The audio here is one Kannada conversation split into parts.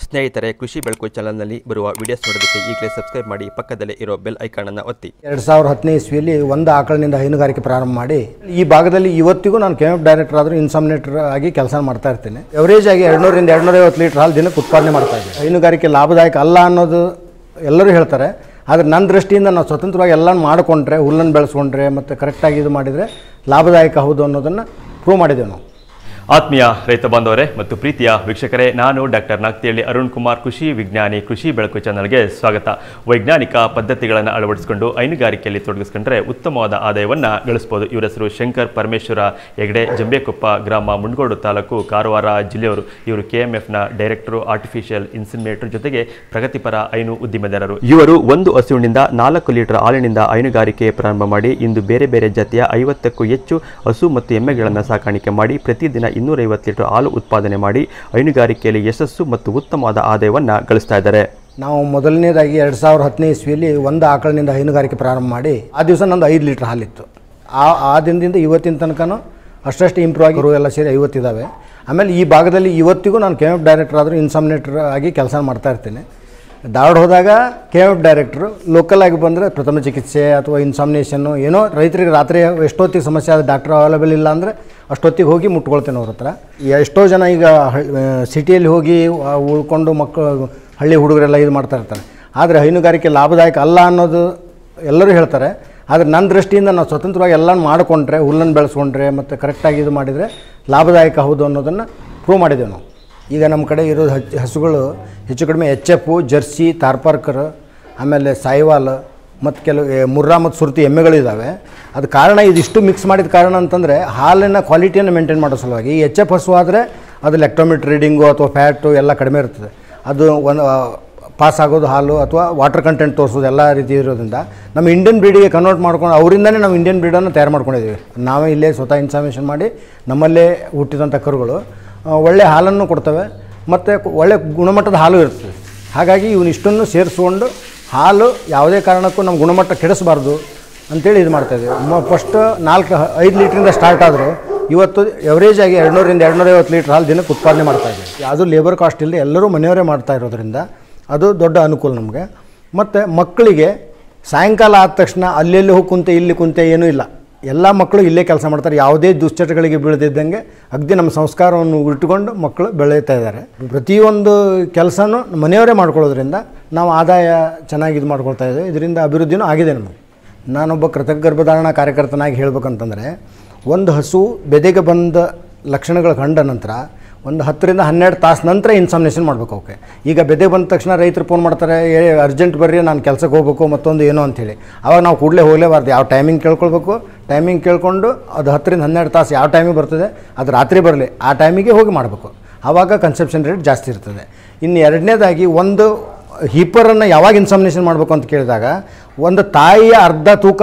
ಸ್ನೇಹಿತರೆ ಕೃಷಿ ಬೆಳಕು ಚಾನಲ್ನಲ್ಲಿ ಬರುವ ವಿಡಿಯೋಸ್ ನೋಡೋದಕ್ಕೆ ಈಗಲೇ ಸಬ್ಸ್ಕ್ರೈಬ್ ಮಾಡಿ ಪಕ್ಕದಲ್ಲೇ ಇರೋ ಬೆಲ್ ಐಕಾನನ್ನು ಒತ್ತಿ ಎರಡು ಸಾವಿರದ ಹತ್ತನೇ ಇಸ್ವಿಯಲ್ಲಿ ಒಂದು ಆಕಳಿನಿಂದ ಹೈನುಗಾರಿಕೆ ಪ್ರಾರಂಭ ಮಾಡಿ ಈ ಭಾಗದಲ್ಲಿ ಇವತ್ತಿಗೂ ನಾನು ಕೆಎಫ್ ಡೈರೆಕ್ಟರ್ ಆದರೂ ಇನ್ಸಮ್ನೇಟರ್ ಆಗಿ ಕೆಲಸ ಮಾಡ್ತಾ ಇರ್ತೀನಿ ಎವರೇಜ್ ಆಗಿ ಎರಡುನೂರಿಂದ ಎರಡುನೂರೈವತ್ತು ಲೀಟರ್ ಹಾಲು ದಿನಕ್ಕೆ ಉತ್ಪಾದನೆ ಮಾಡ್ತಾ ಇದ್ದೀನಿ ಹೈನುಗಾರಿಕೆ ಲಾಭದಾಯಕ ಅಲ್ಲ ಅನ್ನೋದು ಎಲ್ಲರೂ ಹೇಳ್ತಾರೆ ಆದರೆ ನನ್ನ ದೃಷ್ಟಿಯಿಂದ ನಾವು ಸ್ವತಂತ್ರವಾಗಿ ಎಲ್ಲ ಮಾಡಿಕೊಂಡ್ರೆ ಹುಲ್ಲನ್ನು ಬೆಳೆಸ್ಕೊಂಡ್ರೆ ಮತ್ತು ಕರೆಕ್ಟಾಗಿ ಇದು ಮಾಡಿದರೆ ಲಾಭದಾಯಕ ಹೌದು ಅನ್ನೋದನ್ನು ಪ್ರೂವ್ ಮಾಡಿದ್ದೇವೆ ನಾವು ಆತ್ಮೀಯ ರೈತ ಬಾಂಧವರೇ ಮತ್ತು ಪ್ರೀತಿಯ ವೀಕ್ಷಕರೇ ನಾನು ಡಾಕ್ಟರ್ ನಾಗ್ತಿಹಳ್ಳಿ ಅರುಣ್ ಕುಮಾರ್ ಕೃಷಿ ವಿಜ್ಞಾನಿ ಕೃಷಿ ಬೆಳಕು ಚಾನಲ್ಗೆ ಸ್ವಾಗತ ವೈಜ್ಞಾನಿಕ ಪದ್ಧತಿಗಳನ್ನು ಅಳವಡಿಸಿಕೊಂಡು ಹೈನುಗಾರಿಕೆಯಲ್ಲಿ ತೊಡಗಿಸ್ಕೊಂಡ್ರೆ ಉತ್ತಮವಾದ ಆದಾಯವನ್ನು ಗಳಿಸಬಹುದು ಇವರ ಹೆಸರು ಶಂಕರ್ ಪರಮೇಶ್ವರ ಹೆಗಡೆ ಜಂಬೇಕೊಪ್ಪ ಗ್ರಾಮ ಮುಂಡಗೋಡು ತಾಲೂಕು ಕಾರವಾರ ಜಿಲ್ಲೆಯವರು ಇವರು ಕೆ ಎಂ ಎಫ್ನ ಡೈರೆಕ್ಟರು ಆರ್ಟಿಫಿಷಿಯಲ್ ಇನ್ಸಿನ್ಮೇಟರ್ ಜೊತೆಗೆ ಪ್ರಗತಿಪರ ಹೈನು ಉದ್ದಿಮೆದಾರರು ಇವರು ಒಂದು ಹಸುವಿನಿಂದ ನಾಲ್ಕು ಲೀಟರ್ ಹಾಲಿನಿಂದ ಹೈನುಗಾರಿಕೆ ಪ್ರಾರಂಭ ಮಾಡಿ ಇಂದು ಬೇರೆ ಬೇರೆ ಜಾತಿಯ ಐವತ್ತಕ್ಕೂ ಹೆಚ್ಚು ಹಸು ಮತ್ತು ಎಮ್ಮೆಗಳನ್ನು ಸಾಕಾಣಿಕೆ ಮಾಡಿ ಪ್ರತಿದಿನ ಇನ್ನೂರೈವತ್ತು ಲೀಟರ್ ಹಾಲು ಉತ್ಪಾದನೆ ಮಾಡಿ ಹೈನುಗಾರಿಕೆಯಲ್ಲಿ ಯಶಸ್ಸು ಮತ್ತು ಉತ್ತಮವಾದ ಆದಾಯವನ್ನು ಗಳಿಸ್ತಾ ಇದ್ದಾರೆ ನಾವು ಮೊದಲನೇದಾಗಿ ಎರಡು ಸಾವಿರದ ಹತ್ತನೇ ಇಸ್ವಿಯಲ್ಲಿ ಒಂದು ಆಕಳಿನಿಂದ ಹೈನುಗಾರಿಕೆ ಪ್ರಾರಂಭ ಮಾಡಿ ಆ ದಿವಸ ನಂದು ಐದು ಲೀಟ್ರ್ ಹಾಲಿತ್ತು ಆ ಆ ದಿನದಿಂದ ಇವತ್ತಿನ ತನಕನೂ ಅಷ್ಟಷ್ಟು ಇಂಪ್ರೂವ್ ಆಗಿ ಗರು ಎಲ್ಲ ಸೇರಿ ಐವತ್ತಿದ್ದಾವೆ ಆಮೇಲೆ ಈ ಭಾಗದಲ್ಲಿ ಇವತ್ತಿಗೂ ನಾನು ಕೆ ಎಫ್ ಡೈರೆಕ್ಟರ್ ಆದರೂ ಇನ್ಸಮ್ನೇಟರ್ ಆಗಿ ಕೆಲಸ ಮಾಡ್ತಾ ಇರ್ತೀನಿ ಧಾರವಾಡ ಹೋದಾಗ ಕೆ ಎಫ್ ಡೈರೆಕ್ಟ್ರು ಲೋಕಲ್ ಆಗಿ ಬಂದರೆ ಪ್ರಥಮ ಚಿಕಿತ್ಸೆ ಅಥವಾ ಇನ್ಸಾಮ್ನೇಷನ್ನು ಏನೋ ರೈತರಿಗೆ ರಾತ್ರಿ ಎಷ್ಟೊತ್ತಿಗೆ ಸಮಸ್ಯೆ ಆದ ಡಾಕ್ಟರ್ ಅವೈಲೇಬಲ್ ಇಲ್ಲ ಅಂದರೆ ಅಷ್ಟೊತ್ತಿಗೆ ಹೋಗಿ ಮುಟ್ಕೊಳ್ತೇನೆ ಅವ್ರ ಹತ್ರ ಎಷ್ಟೋ ಜನ ಈಗ ಸಿಟಿಯಲ್ಲಿ ಹೋಗಿ ಆ, ಉಳ್ಕೊಂಡು ಮಕ್ಕಳು ಹಳ್ಳಿ ಹುಡುಗರೆಲ್ಲ ಇದು ಮಾಡ್ತಾ ಇರ್ತಾರೆ ಆದರೆ ಹೈನುಗಾರಿಕೆ ಲಾಭದಾಯಕ ಅಲ್ಲ ಅನ್ನೋದು ಎಲ್ಲರೂ ಹೇಳ್ತಾರೆ ಆದರೆ ನನ್ನ ದೃಷ್ಟಿಯಿಂದ ನಾವು ಸ್ವತಂತ್ರವಾಗಿ ಎಲ್ಲ ಮಾಡಿಕೊಂಡ್ರೆ ಹುಲ್ಲನ್ನು ಬೆಳೆಸ್ಕೊಂಡ್ರೆ ಮತ್ತು ಕರೆಕ್ಟಾಗಿ ಇದು ಮಾಡಿದರೆ ಲಾಭದಾಯಕ ಹೌದು ಅನ್ನೋದನ್ನು ಪ್ರೂವ್ ಮಾಡಿದ್ದೇವೆ ನಾವು ಈಗ ನಮ್ಮ ಕಡೆ ಇರೋದು ಹಚ್ ಹಸುಗಳು ಹೆಚ್ಚು ಕಡಿಮೆ ಎಚ್ ಎಫು ಜರ್ಸಿ ತಾರ್ಪಾರ್ಕರ್ ಆಮೇಲೆ ಸಾಯಿವಾಲ್ ಮತ್ತು ಕೆಲವು ಎ, ಮುರ್ರಾ ಮತ್ತು ಸುರ್ತಿ ಎಮ್ಮೆಗಳಿದ್ದಾವೆ ಅದು ಕಾರಣ ಇದಿಷ್ಟು ಮಿಕ್ಸ್ ಮಾಡಿದ ಕಾರಣ ಅಂತಂದರೆ ಹಾಲಿನ ಕ್ವಾಲಿಟಿಯನ್ನು ಮೇಂಟೈನ್ ಮಾಡೋ ಸಲುವಾಗಿ ಈ ಎಚ್ ಎಫ್ ಹಸು ಆದರೆ ಅದು ಲೆಕ್ಟೋಮಿಟ್ ರೀಡಿಂಗು ಅಥವಾ ಫ್ಯಾಟು ಎಲ್ಲ ಕಡಿಮೆ ಇರ್ತದೆ ಅದು ಒಂದು ಪಾಸ್ ಆಗೋದು ಹಾಲು ಅಥವಾ ವಾಟರ್ ಕಂಟೆಂಟ್ ತೋರಿಸೋದು ಎಲ್ಲ ರೀತಿ ಇರೋದ್ರಿಂದ ನಮ್ಮ ಇಂಡಿಯನ್ ಬ್ರೀಡಿಗೆ ಕನ್ವರ್ಟ್ ಮಾಡ್ಕೊಂಡು ಅವರಿಂದನೇ ನಾವು ಇಂಡಿಯನ್ ಬ್ರೀಡನ್ನು ತಯಾರು ಮಾಡ್ಕೊಂಡಿದ್ದೀವಿ ನಾವೇ ಇಲ್ಲೇ ಸ್ವತಃ ಇನ್ಫಾರ್ಮೇಷನ್ ಮಾಡಿ ನಮ್ಮಲ್ಲೇ ಹುಟ್ಟಿದಂಥ ಕರುಗಳು ಆ, ಒಳ್ಳೆ ಹಾಲನ್ನು ಕೊಡ್ತವೆ ಮತ್ತು ಒಳ್ಳೆ ಗುಣಮಟ್ಟದ ಹಾಲು ಇರ್ತದೆ ಹಾಗಾಗಿ ಇವನ್ನ ಇಷ್ಟನ್ನು ಸೇರಿಸ್ಕೊಂಡು ಹಾಲು ಯಾವುದೇ ಕಾರಣಕ್ಕೂ ನಮ್ಮ ಗುಣಮಟ್ಟ ಕೆಡಿಸಬಾರ್ದು ಅಂತೇಳಿ ಇದು ಮಾಡ್ತಾಯಿದ್ದೀವಿ ಫಸ್ಟ್ ನಾಲ್ಕು ಐದು ಲೀಟ್ರಿಂದ ಸ್ಟಾರ್ಟ್ ಆದರೂ ಇವತ್ತು ಎವರೇಜ್ ಆಗಿ ಎರಡುನೂರಿಂದ ಎರಡುನೂರೈವತ್ತು ಲೀಟ್ರ್ ಹಾಲು ದಿನಕ್ಕೆ ಉತ್ಪಾದನೆ ಮಾಡ್ತಾ ಇದ್ದೀವಿ ಯಾವುದೂ ಲೇಬರ್ ಕಾಸ್ಟ್ ಇಲ್ಲದೆ ಎಲ್ಲರೂ ಮನೆಯವರೇ ಮಾಡ್ತಾ ಇರೋದ್ರಿಂದ ಅದು ದೊಡ್ಡ ಅನುಕೂಲ ನಮಗೆ ಮತ್ತು ಮಕ್ಕಳಿಗೆ ಸಾಯಂಕಾಲ ಆದ ತಕ್ಷಣ ಅಲ್ಲೆಲ್ಲಿ ಹೋಗಿ ಕುಂತೆ ಇಲ್ಲಿ ಕುಂತೆ ಏನೂ ಇಲ್ಲ ಎಲ್ಲ ಮಕ್ಕಳು ಇಲ್ಲೇ ಕೆಲಸ ಮಾಡ್ತಾರೆ ಯಾವುದೇ ದುಶ್ಚಟಗಳಿಗೆ ಬೀಳದಿದ್ದಂಗೆ ಅಗದಿ ನಮ್ಮ ಸಂಸ್ಕಾರವನ್ನು ಇಟ್ಟುಕೊಂಡು ಮಕ್ಕಳು ಬೆಳೀತಾ ಇದ್ದಾರೆ ಪ್ರತಿಯೊಂದು ಕೆಲಸನೂ ಮನೆಯವರೇ ಮಾಡ್ಕೊಳ್ಳೋದ್ರಿಂದ ನಾವು ಆದಾಯ ಚೆನ್ನಾಗಿ ಇದು ಮಾಡ್ಕೊಳ್ತಾ ಇದ್ದೀವಿ ಇದರಿಂದ ಅಭಿವೃದ್ಧಿನೂ ಆಗಿದೆ ನಮಗೆ ನಾನೊಬ್ಬ ಕೃತಕ ಗರ್ಭಧಾರಣ ಕಾರ್ಯಕರ್ತನಾಗಿ ಹೇಳ್ಬೇಕಂತಂದರೆ ಒಂದು ಹಸು ಬೆದೆಗೆ ಬಂದ ಲಕ್ಷಣಗಳು ಕಂಡ ನಂತರ ಒಂದು ಹತ್ತರಿಂದ ಹನ್ನೆರಡು ತಾಸು ನಂತರ ಇನ್ಸಾಮಿನೇಷನ್ ಮಾಡಬೇಕು ಅವಕ್ಕೆ ಈಗ ಬೆದೆ ಬಂದ ತಕ್ಷಣ ರೈತರು ಫೋನ್ ಮಾಡ್ತಾರೆ ಏ ಅರ್ಜೆಂಟ್ ಬರ್ರಿ ನಾನು ಕೆಲಸಕ್ಕೆ ಹೋಗ್ಬೇಕು ಮತ್ತೊಂದು ಏನೋ ಅಂಥೇಳಿ ಆವಾಗ ನಾವು ಕೂಡಲೇ ಹೋಗಲೇಬಾರ್ದು ಯಾವ ಟೈಮಿಂಗ್ ಕೇಳ್ಕೊಳ್ಬೇಕು ಟೈಮಿಂಗ್ ಕೇಳ್ಕೊಂಡು ಅದು ಹತ್ತರಿಂದ ಹನ್ನೆರಡು ತಾಸು ಯಾವ ಟೈಮಿಗೆ ಬರ್ತದೆ ಅದು ರಾತ್ರಿ ಬರಲಿ ಆ ಟೈಮಿಗೆ ಹೋಗಿ ಮಾಡಬೇಕು ಆವಾಗ ಕನ್ಸೆಪ್ಷನ್ ರೇಟ್ ಜಾಸ್ತಿ ಇರ್ತದೆ ಇನ್ನು ಎರಡನೇದಾಗಿ ಒಂದು ಹೀಪರನ್ನು ಯಾವಾಗ ಇನ್ಸಾಮಿನೇಷನ್ ಮಾಡಬೇಕು ಅಂತ ಕೇಳಿದಾಗ ಒಂದು ತಾಯಿಯ ಅರ್ಧ ತೂಕ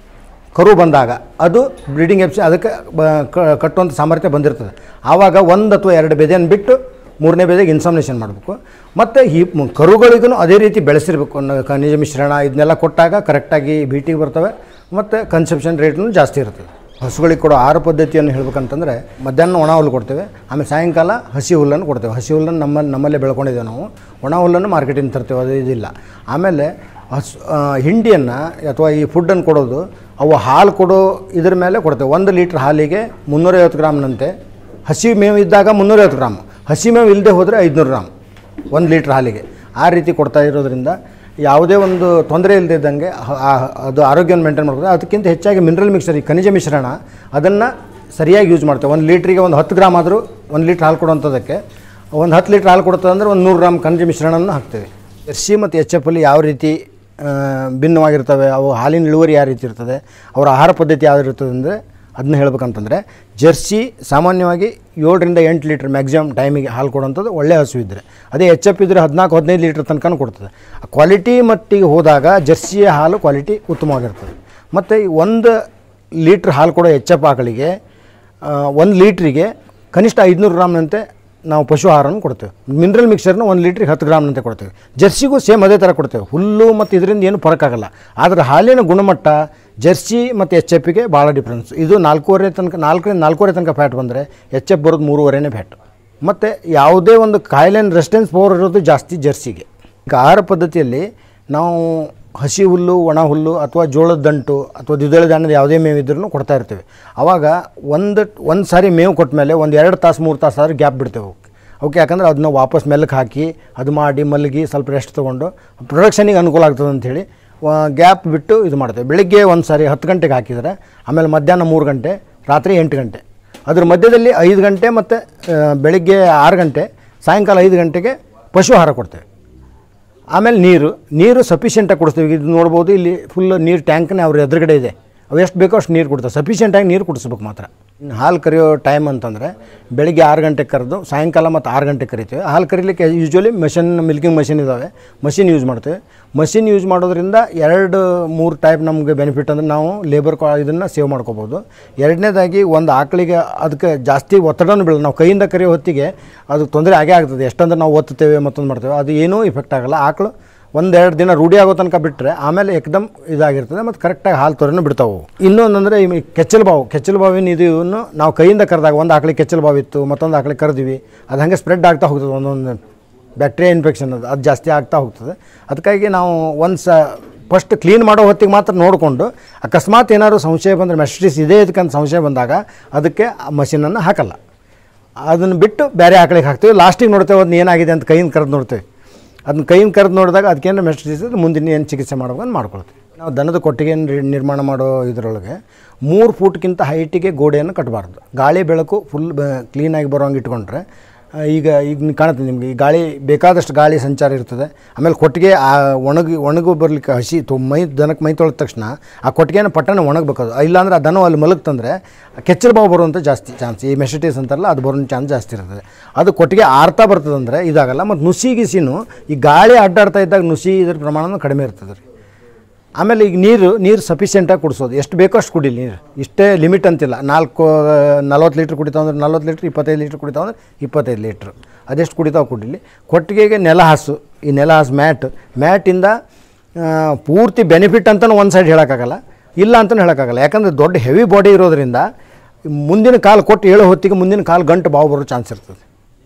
ಕರು ಬಂದಾಗ ಅದು ಬ್ರೀಡಿಂಗ್ ಎಪ್ಸಿ ಅದಕ್ಕೆ ಬ ಕ- ಕಟ್ಟುವಂಥ ಸಾಮರ್ಥ್ಯ ಬಂದಿರ್ತದೆ ಆವಾಗ ಒಂದು ಅಥವಾ ಎರಡು ಬೆದೆಯನ್ನು ಬಿಟ್ಟು ಮೂರನೇ ಬೆದೆಗೆ ಇನ್ಸಾಮಿನೇಷನ್ ಮಾಡಬೇಕು ಮತ್ತು ಈ ಮ್- ಕರುಗಳಿಗೂ ಅದೇ ರೀತಿ ಬೆಳೆಸಿರ್ಬೇಕು ನ- ಖನಿಜ ಮಿಶ್ರಣ ಇದನ್ನೆಲ್ಲ ಕೊಟ್ಟಾಗ ಕರೆಕ್ಟಾಗಿ ಭೀಟಿಗೆ ಬರ್ತವೆ ಮತ್ತು ಕನ್ಸೆಪ್ಷನ್ ರೇಟ್ನು ಜಾಸ್ತಿ ಇರ್ತದೆ ಹಸುಗಳಿಗೆ ಕೊಡೋ ಆಹಾರ ಪದ್ಧತಿಯನ್ನು ಹೇಳ್ಬೇಕಂತಂದರೆ ಮಧ್ಯಾಹ್ನ ಒಣ ಹುಲ್ಲು ಕೊಡ್ತೇವೆ ಆಮೇಲೆ ಸಾಯಂಕಾಲ ಹಸಿ ಹುಲ್ಲನ್ನು ಕೊಡ್ತೇವೆ ಹಸಿ ಹುಲ್ಲನ್ನು ನಮ್ಮ ನಮ್ಮಲ್ಲೇ ಬೆಳ್ಕೊಂಡಿದ್ದೇವೆ ನಾವು ಒಣ ಹುಲ್ಲನ್ನು ಮಾರ್ಕೆಟಿಂದ ತರ್ತೇವೆ ಅದು ಇದಿಲ್ಲ ಆಮೇಲೆ ಹಸು ಆ, ಹಿಂಡಿಯನ್ನು ಅಥವಾ ಈ ಫುಡ್ಡನ್ನು ಕೊಡೋದು ಅವು ಹಾಲು ಕೊಡೋ ಇದ್ರ ಮೇಲೆ ಕೊಡ್ತೇವೆ ಒಂದು ಲೀಟ್ರ್ ಹಾಲಿಗೆ ಮುನ್ನೂರೈವತ್ತು ಗ್ರಾಮ್ನಂತೆ ಹಸಿ ಮೇವು ಇದ್ದಾಗ ಮುನ್ನೂರೈವತ್ತು ಗ್ರಾಮ್ ಹಸಿ ಮೇವು ಇಲ್ಲದೆ ಹೋದರೆ ಐದುನೂರು ಗ್ರಾಮ್ ಒಂದು ಲೀಟ್ರ್ ಹಾಲಿಗೆ ಆ ರೀತಿ ಕೊಡ್ತಾ ಇರೋದ್ರಿಂದ ಯಾವುದೇ ಒಂದು ತೊಂದರೆ ಇಲ್ಲದೆ ಇದ್ದಂಗೆ ಹ- ಆ- ಅದು ಆರೋಗ್ಯವನ್ನು ಮೇಂಟೈನ್ ಮಾಡ್ಬೋದು ಅದಕ್ಕಿಂತ ಹೆಚ್ಚಾಗಿ ಮಿನರಲ್ ಮಿಕ್ಸರ್ ಈ ಖನಿಜ ಮಿಶ್ರಣ ಅದನ್ನು ಸರಿಯಾಗಿ ಯೂಸ್ ಮಾಡ್ತೇವೆ ಒಂದು ಲೀಟ್ರಿಗೆ ಒಂದು ಹತ್ತು ಗ್ರಾಮ್ ಆದರೂ ಒಂದು ಲೀಟ್ರ್ ಹಾಲು ಕೊಡುವಂಥದ್ದಕ್ಕೆ ಒಂದು ಹತ್ತು ಲೀಟ್ರ್ ಹಾಲು ಕೊಡ್ತದೆ ಅಂದರೆ ಒಂದು ನೂರು ಗ್ರಾಮ್ ಖನಿಜ ಮಿಶ್ರಣನ ಹಾಕ್ತೇವೆ ಜರ್ಸಿ ಮತ್ತು ಎಚ್ ಎಫ್ ಅಲ್ಲಿ ಯಾವ ರೀತಿ ಆ, ಭಿನ್ನವಾಗಿರ್ತವೆ ಅವು ಹಾಲಿನ ಇಳುವರಿ ಯಾವ ರೀತಿ ಇರ್ತದೆ ಅವರ ಆಹಾರ ಪದ್ಧತಿ ಯಾವ್ದು ಇರ್ತದೆ ಅಂದರೆ ಅದನ್ನ ಹೇಳ್ಬೇಕಂತಂದರೆ ಜರ್ಸಿ ಸಾಮಾನ್ಯವಾಗಿ ಏಳರಿಂದ ಎಂಟು ಲೀಟ್ರ್ ಮ್ಯಾಕ್ಸಿಮಮ್ ಟೈಮಿಗೆ ಹಾಲು ಕೊಡುವಂಥದ್ದು ಒಳ್ಳೆ ಹಸು ಇದ್ದರೆ ಅದೇ ಎಚ್ ಎಫ್ ಇದ್ದರೆ ಹದಿನಾಲ್ಕು ಹದಿನೈದು ಲೀಟ್ರ್ ತನಕ ಕೊಡ್ತದೆ ಕ್ವಾಲಿಟಿ ಮಟ್ಟಿಗೆ ಹೋದಾಗ ಜರ್ಸಿಯ ಹಾಲು ಕ್ವಾಲಿಟಿ ಉತ್ತಮವಾಗಿರ್ತದೆ ಮತ್ತು ಈ ಒಂದು ಲೀಟ್ರ್ ಹಾಲು ಕೊಡೋ ಎಚ್ ಎಫ್ ಆಕಳಿಗೆ ಒಂದು ಲೀಟ್ರಿಗೆ ಕನಿಷ್ಠ ಐದುನೂರು ಗ್ರಾಮ್ನಂತೆ ನಾವು ಪಶು ಆಹಾರವನ್ನು ಕೊಡ್ತೇವೆ ಮಿನರಲ್ ಮಿಕ್ಸರ್ನ ಒಂದು ಲೀಟ್ರಿಗೆ ಹತ್ತು ಗ್ರಾಮ್ನಂತೆ ಕೊಡ್ತೇವೆ ಜರ್ಸಿಗೂ ಸೇಮ್ ಅದೇ ಥರ ಕೊಡ್ತೇವೆ ಹುಲ್ಲು ಮತ್ತು ಇದರಿಂದ ಏನು ಫರಕ್ಕಾಗಲ್ಲ ಆದರೆ ಹಾಲಿನ ಗುಣಮಟ್ಟ ಜರ್ಸಿ ಮತ್ತು ಎಚ್ ಎಫ್ಗೆ ಭಾಳ ಡಿಫ್ರೆನ್ಸ್ ಇದು ನಾಲ್ಕೂವರೆ ತನಕ ನಾಲ್ಕರಿಂದ ನಾಲ್ಕೂವರೆ ತನಕ ಫ್ಯಾಟ್ ಬಂದರೆ ಎಚ್ ಎಫ್ ಬರೋದು ಮೂರುವರೆನೇ ಫ್ಯಾಟ್ ಮತ್ತು ಯಾವುದೇ ಒಂದು ಕಾಯಿಲೆನ ರೆಸಿಸ್ಟೆನ್ಸ್ ಪವರ್ ಇರೋದು ಜಾಸ್ತಿ ಜರ್ಸಿಗೆ ಈಗ ಆಹಾರ ಪದ್ಧತಿಯಲ್ಲಿ ನಾವು ಹಸಿ ಹುಲ್ಲು ಒಣ ಹುಲ್ಲು ಅಥವಾ ಜೋಳದ ದಂಟು ಅಥವಾ ದ್ವಿದಳ ಧಾನ್ಯದ ಯಾವುದೇ ಮೇವು ಇದ್ರೂ ಕೊಡ್ತಾ ಇರ್ತೀವಿ ಆವಾಗ ಒಂದು ಒಂದು ಸಾರಿ ಮೇವು ಕೊಟ್ಟ ಮೇಲೆ ಒಂದು ಎರಡು ತಾಸು ಮೂರು ತಾಸು ಆದ್ರೆ ಗ್ಯಾಪ್ ಬಿಡ್ತೇವೆ ಅವಕ್ಕೆ ಅವಕ್ಕೆ ಯಾಕಂದ್ರೆ ಅದನ್ನ ವಾಪಸ್ ಮೆಲ್ಲಕ್ಕೆ ಹಾಕಿ ಅದು ಮಾಡಿ ಮಲಗಿ ಸ್ವಲ್ಪ ರೆಸ್ಟ್ ತೊಗೊಂಡು ಪ್ರೊಡಕ್ಷನಿಗೆ ಅನುಕೂಲ ಆಗ್ತದೆ ಅಂಥೇಳಿ ಗ್ಯಾಪ್ ಬಿಟ್ಟು ಇದು ಮಾಡ್ತೇವೆ ಬೆಳಿಗ್ಗೆ ಒಂದು ಸಾರಿ ಹತ್ತು ಗಂಟೆಗೆ ಹಾಕಿದರೆ ಆಮೇಲೆ ಮಧ್ಯಾಹ್ನ ಮೂರು ಗಂಟೆ ರಾತ್ರಿ ಎಂಟು ಗಂಟೆ ಅದ್ರ ಮಧ್ಯದಲ್ಲಿ ಐದು ಗಂಟೆ ಮತ್ತು ಬೆಳಿಗ್ಗೆ ಆರು ಗಂಟೆ ಸಾಯಂಕಾಲ ಐದು ಗಂಟೆಗೆ ಪಶು ಆಹಾರ ಕೊಡ್ತೇವೆ ಆಮೇಲೆ ನೀರು ನೀರು ಸಫಿಷಿಯೆಂಟಾಗಿ ಕೊಡಿಸ್ತೀವಿ ಇದು ನೋಡ್ಬೋದು ಇಲ್ಲಿ ಫುಲ್ ನೀರು ಟ್ಯಾಂಕ್ನೇ ಅವ್ರ ಎದುರುಗಡೆ ಇದೆ ಅವು ಎಷ್ಟು ಬೇಕೋ ಅಷ್ಟು ನೀರು ಕೊಡ್ತಾರೆ ಸಫಿಷಿಯೆಂಟಾಗಿ ನೀರು ಕುಡಿಸ್ಬೇಕು ಮಾತ್ರ ಇನ್ನು ಹಾಲು ಕರೆಯೋ ಟೈಮ್ ಅಂತಂದರೆ ಬೆಳಿಗ್ಗೆ ಆರು ಗಂಟೆಗೆ ಕರೆದು ಸಾಯಂಕಾಲ ಮತ್ತು ಆರು ಗಂಟೆಗೆ ಕರಿತೀವಿ ಹಾಲು ಕರೀಲಿಕ್ಕೆ ಯೂಶ್ವಲಿ ಮಷಿನ್ ಮಿಲ್ಕಿಂಗ್ ಮಷಿನ್ ಇದ್ದಾವೆ ಮಷಿನ್ ಯೂಸ್ ಮಾಡ್ತೀವಿ ಮಷಿನ್ ಯೂಸ್ ಮಾಡೋದ್ರಿಂದ ಎರಡು ಮೂರು ಟೈಪ್ ನಮಗೆ ಬೆನಿಫಿಟ್ ಅಂದರೆ ನಾವು ಲೇಬರ್ ಕಾ ಇದನ್ನು ಸೇವ್ ಮಾಡ್ಕೋಬೋದು ಎರಡನೇದಾಗಿ ಒಂದು ಆಕಳಿಗೆ ಅದಕ್ಕೆ ಜಾಸ್ತಿ ಒತ್ತಡನೂ ಬೀಳಲ್ಲ ನಾವು ಕೈಯಿಂದ ಕರೆಯೋ ಹೊತ್ತಿಗೆ ಅದು ತೊಂದರೆ ಆಗೇ ಆಗ್ತದೆ ಎಷ್ಟಂದ್ರೆ ನಾವು ಒತ್ತುತ್ತೇವೆ ಮತ್ತೊಂದು ಮಾಡ್ತೇವೆ ಅದು ಏನೂ ಇಫೆಕ್ಟ್ ಆಗಲ್ಲ ಆಕಳು ಒಂದೆರಡು ದಿನ ರೂಢಿ ಆಗೋ ತನಕ ಬಿಟ್ಟರೆ ಆಮೇಲೆ ಏಕದಮ್ ಇದಾಗಿರ್ತದೆ ಮತ್ತು ಕರೆಕ್ಟಾಗಿ ಹಾಲು ತೊರೆನೂ ಬಿಡ್ತಾವೆ ಇನ್ನೊಂದಂದರೆ ಈ ಕೆಚ್ಚಲು ಬಾವು ಕೆಚ್ಚಲು ಬಾವಿನ ಇದನ್ನು ನಾವು ಕೈಯಿಂದ ಕರೆದಾಗ ಒಂದು ಆಕಳಿಗೆ ಕೆಚ್ಚಲು ಬಾವು ಇತ್ತು ಮತ್ತೊಂದು ಆಕಳಿಗೆ ಕರೆದಿವಿ ಅದು ಹಾಗೆ ಸ್ಪ್ರೆಡ್ ಆಗ್ತಾ ಹೋಗ್ತದೆ ಒಂದೊಂದು ಬ್ಯಾಕ್ಟೀರಿಯಾ ಇನ್ಫೆಕ್ಷನ್ ಅದು ಅದು ಜಾಸ್ತಿ ಆಗ್ತಾ ಹೋಗ್ತದೆ ಅದಕ್ಕಾಗಿ ನಾವು ಒಂದು ಸ ಫಸ್ಟ್ ಕ್ಲೀನ್ ಮಾಡೋ ಹೊತ್ತಿಗೆ ಮಾತ್ರ ನೋಡಿಕೊಂಡು ಅಕಸ್ಮಾತ್ ಏನಾದ್ರು ಸಂಶಯ ಬಂದರೆ ಮೆಸ್ಟಿಸ್ ಇದೆ ಇದಕ್ಕಂತ ಸಂಶಯ ಬಂದಾಗ ಅದಕ್ಕೆ ಆ ಮಷಿನನ್ನು ಹಾಕಲ್ಲ ಅದನ್ನು ಬಿಟ್ಟು ಬೇರೆ ಆಕಳಿಗೆ ಹಾಕ್ತೀವಿ ಲಾಸ್ಟಿಗೆ ನೋಡ್ತೇವೆ ಅದನ್ನ ಏನಾಗಿದೆ ಅಂತ ಕೈಯಿಂದ ಕರೆದು ನೋಡ್ತೇವೆ ಅದನ್ನ ಕೈಯಿಂದ ಕರೆದು ನೋಡಿದಾಗ ಅದಕ್ಕೇನು ಮೆಸ್ಟಿಸ್ ಇದ್ರೆ ಮುಂದಿನ ಏನು ಚಿಕಿತ್ಸೆ ಮಾಡ್ಬೇಕು ಅಂತ ಮಾಡ್ಕೊಳ್ತೀವಿ ನಾವು ದನದ ಕೊಟ್ಟಿಗೆ ನಿ- ನಿರ್ಮಾಣ ಮಾಡೋ ಇದರೊಳಗೆ ಮೂರು ಫೂಟ್ಗಿಂತ ಹೈಟಿಗೆ ಗೋಡೆಯನ್ನು ಕಟ್ಟಬಾರ್ದು ಗಾಳಿ ಬೆಳಕು ಫುಲ್ ಕ್ಲೀನಾಗಿ ಬರೋಂಗೆ ಇಟ್ಕೊಂಡ್ರೆ ಆ, ಈಗ ಈಗ ನಿ- ಕಾಣುತ್ತೆ ನಿಮಗೆ ಈ ಗಾಳಿ ಬೇಕಾದಷ್ಟು ಗಾಳಿ ಸಂಚಾರ ಇರ್ತದೆ ಆಮೇಲೆ ಕೊಟ್ಟಿಗೆ ಆ ಒಣಗಿ ಒಣಗು ಬರಲಿಕ್ಕೆ ಹಸಿ ತು ಮೈ ದನಕ್ಕೆ ಮೈ ತೊಳೆದ ತಕ್ಷಣ ಆ ಕೊಟ್ಟಿಗೆನ ಪಟ್ಟಣ ಒಣಗಬೇಕು ಅದು ಇಲ್ಲಾಂದ್ರೆ ಆ ದನ ಅಲ್ಲಿ ಮಲಗ್ತಂದ್ರೆ ಕೆಚ್ಚಲು ಬಾವು ಬರುವಂಥ ಜಾಸ್ತಿ ಚಾನ್ಸ್ ಈ ಮೆಸಿಟೀಸ್ ಅಂತಾರಲ್ಲ ಅದು ಬರೋ ಚಾನ್ಸ್ ಜಾಸ್ತಿ ಇರ್ತದೆ ಅದು ಕೊಟ್ಟಿಗೆ ಆರ್ತಾ ಬರ್ತದಂದ್ರೆ ಇದಾಗಲ್ಲ ಮತ್ತು ನುಸಿ ಗಿಸಿನೂ ಈ ಗಾಳಿ ಅಡ್ಡಾಡ್ತಾ ಇದ್ದಾಗ ನುಸಿ ಇದ್ರ ಪ್ರಮಾಣನೂ ಕಡಿಮೆ ಇರ್ತದೆ ರೀ ಆಮೇಲೆ ಈಗ ನೀರು ನೀರು ಸಫಿಷಿಯೆಂಟಾಗಿ ಕುಡಿಸೋದು ಎಷ್ಟು ಬೇಕೋ ಅಷ್ಟು ಕುಡಿಲಿ ನೀರು ಇಷ್ಟೇ ಲಿಮಿಟ್ ಅಂತಿಲ್ಲ ನಾಲ್ಕು ನಲ್ವತ್ತು ಲೀಟ್ರ್ ಕುಡಿತಾವ ಅಂದ್ರೆ ನಲ್ವತ್ತು ಲೀಟ್ರ್ ಇಪ್ಪತ್ತೈದು ಲೀಟ್ರ್ ಕುಡಿತಾವ ಅಂದ್ರೆ ಇಪ್ಪತ್ತೈದು ಲೀಟ್ರ್ ಅದೆಷ್ಟು ಕುಡಿತಾವ ಕುಡಿಲಿ ಕೊಟ್ಟಿಗೆಗೆ ನೆಲ ಹಾಸು ಈ ನೆಲ ಹಾಸು ಮ್ಯಾಟ್ ಮ್ಯಾಟಿಂದ ಆ, ಪೂರ್ತಿ ಬೆನಿಫಿಟ್ ಅಂತಲೂ ಒಂದು ಸೈಡ್ ಹೇಳೋಕ್ಕಾಗಲ್ಲ ಇಲ್ಲ ಅಂತಲೂ ಹೇಳೋಕ್ಕಾಗಲ್ಲ ಯಾಕಂದರೆ ದೊಡ್ಡ ಹೆವಿ ಬಾಡಿ ಇರೋದ್ರಿಂದ ಮುಂದಿನ ಕಾಲು ಕೊಟ್ಟು ಏಳೋ ಹೊತ್ತಿಗೆ ಮುಂದಿನ ಕಾಲು ಗಂಟು ಬಾವು ಬರೋ ಚಾನ್ಸ್ ಇರ್ತದೆ